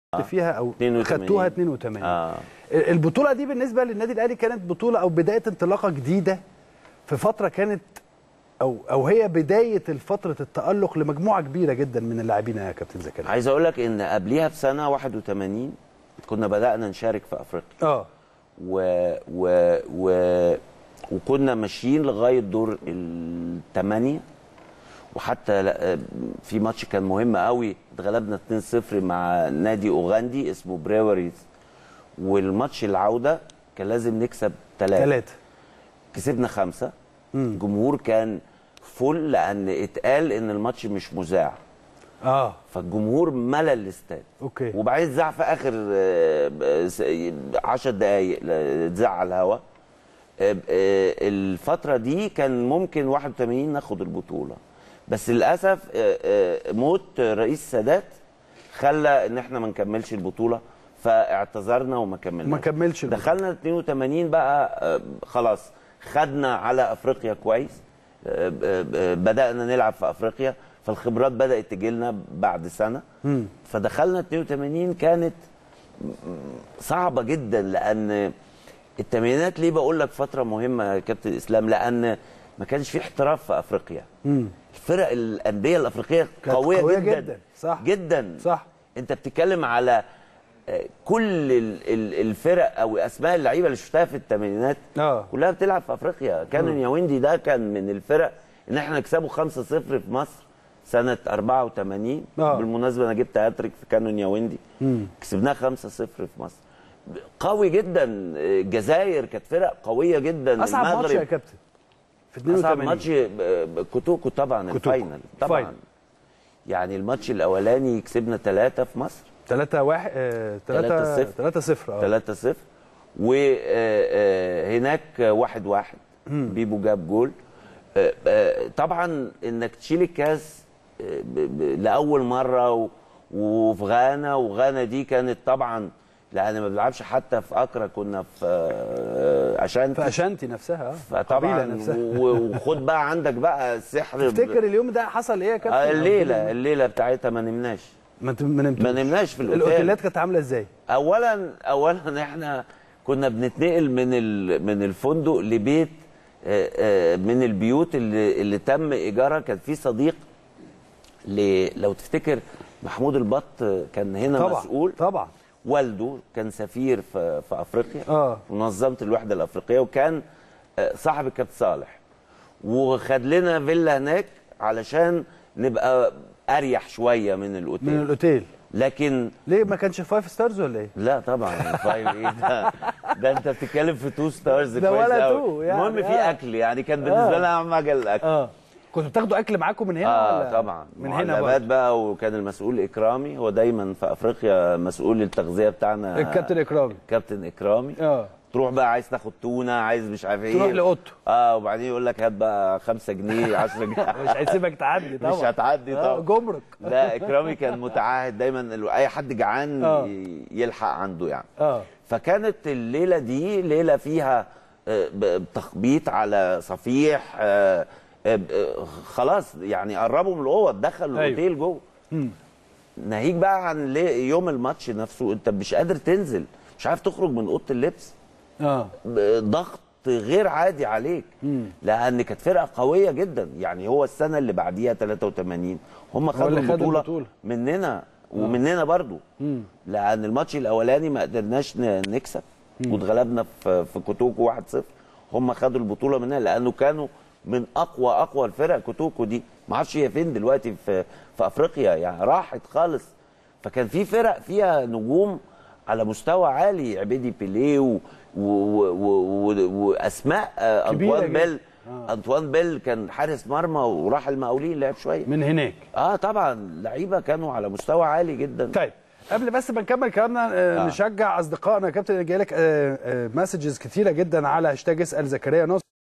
فيها او 82. خدتوها 82 اه البطوله دي بالنسبه للنادي الاهلي كانت بطوله او بدايه انطلاقه جديده في فتره كانت او او هي بدايه فتره التالق لمجموعه كبيره جدا من اللاعبين يا كابتن زكريا عايز اقول لك ان قبليها بسنه 81 كنا بدانا نشارك في افريقيا اه و و و وكنا ماشيين لغايه دور الثمانيه وحتى لا- في ماتش كان مهم قوي اتغلبنا 2-0 مع نادي اوغندي اسمه بريوريز والماتش العوده كان لازم نكسب ثلاثه ثلاثه كسبنا خمسه الجمهور كان فل لان اتقال ان الماتش مش مذاع اه فالجمهور ملى الاستاد اوكي وبعدين اتذاع في اخر 10 دقائق اتذاع على الهواء آه، آه، الفتره دي كان ممكن 81 ناخد البطوله بس للاسف آه، آه، موت رئيس السادات خلى ان احنا ما نكملش البطوله فاعتذرنا وما كملناش ما كملش البطولة. دخلنا 82 بقى آه، خلاص خدنا على افريقيا كويس آه، آه، آه، بدانا نلعب في افريقيا فالخبرات بدات تجي لنا بعد سنه فدخلنا 82 كانت صعبه جدا لان الثمانينات ليه بقول لك فتره مهمه يا كابتن اسلام لان ما كانش في احتراف في افريقيا الفرق الانديه الافريقيه كانت قويه, قوية جدا جدا، صح. جدا صح. انت بتتكلم على آه، كل ال- ال- الفرق او اسماء اللعيبه اللي شفتها في الثمانينات آه. كلها بتلعب في افريقيا كان ياوندي ده كان من الفرق ان احنا نكسبه 5-0 في مصر سنه 84 آه. بالمناسبه انا جبت هاتريك في كانون ياوندي كسبناه 5-0 في مصر قوي جدا الجزائر كانت فرق قويه جدا اصعب ماتش المغرب يا كابتن في 82 اصعب ماتش ب- كوتوكو طبعا كوتوكو. الفاينل طبعا فاينل. يعني الماتش الاولاني كسبنا ثلاثة في مصر 3 1 3 3 0 اه 3 0 وهناك واحد واحد بيبو جاب جول آه، آه، طبعا انك تشيل الكاس آه، ب- ب- لاول مره و- وفي غانا وغانا دي كانت طبعا لان ما بنلعبش حتى في اكرا كنا في آه، عشان في اشانتي نفسها اه فطبعا القبيلة نفسها و- وخد بقى عندك بقى السحر تفتكر اليوم ده حصل ايه يا كابتن آه، الليله الليله بتاعتها ما نمناش ما انت ما نمتوش. ما نمناش في الاوتيل الاوتيلات كانت عامله ازاي اولا اولا احنا كنا بنتنقل من ال- من الفندق لبيت آه، آه، من البيوت اللي اللي تم ايجارها كان في صديق ل- لو تفتكر محمود البط كان هنا طبعا مسؤول طبعا والده كان سفير في في افريقيا آه. في منظمه الوحده الافريقيه وكان آه، صاحب الكابتن صالح وخد لنا فيلا هناك علشان نبقى اريح شويه من الاوتيل من الاوتيل لكن ليه ما كانش فايف ستارز ولا ايه لا طبعا فايف ايه ده ده انت بتتكلم في تو ستارز ده كويس ولا قوي. تو يعني، المهم في آه. اكل يعني كان بالنسبه آه. لنا اهم حاجه الاكل اه كنتوا بتاخدوا اكل معاكم من هنا اه ولا طبعا من هنا معلبات برضه؟ بقى وكان المسؤول اكرامي هو دايما في افريقيا مسؤول التغذيه بتاعنا الكابتن اكرامي كابتن اكرامي اه تروح بقى عايز تاخد تونه عايز مش عارف ايه تروح لأوضته. اه وبعدين يقول لك هات بقى 5 جنيه 10 جنيه مش هيسيبك تعدي طبعا مش هتعدي آه، طبعا جمرك لا اكرامي كان متعهد دايما ال- اي حد جعان آه. ي- يلحق عنده يعني اه فكانت الليله دي ليله فيها آه، ب- تخبيط على صفيح آه، آه، ب- آه، خلاص يعني قربوا من الاوض دخلوا أيوة. الاوتيل جوه ناهيك بقى عن ليه- يوم الماتش نفسه انت مش قادر تنزل مش عارف تخرج من اوضه اللبس اه ب- ضغط غير عادي عليك لان كانت فرقه قويه جدا يعني هو السنه اللي بعديها 83 هم خدوا اللي خدوا البطوله البطولة. مننا ومننا برضو لان الماتش الاولاني ما قدرناش ن- نكسب واتغلبنا في في كوتوكو 1-0 هم خدوا البطوله مننا لانه كانوا من اقوى اقوى الفرق كوتوكو دي ما اعرفش هي فين دلوقتي في في افريقيا يعني راحت خالص فكان في فرق فيها نجوم على مستوى عالي عبيدي بيليه و... و... و... و... واسماء آه، كبيرة انطوان جدا. بيل انطوان بيل كان حارس مرمى وراح المقاولين لعب شويه من هناك اه طبعا لعيبه كانوا على مستوى عالي جدا طيب قبل بس ما نكمل كلامنا آه. نشجع اصدقائنا يا كابتن جاي لك مسجز كتيره جدا على هاشتاج اسال زكريا نصر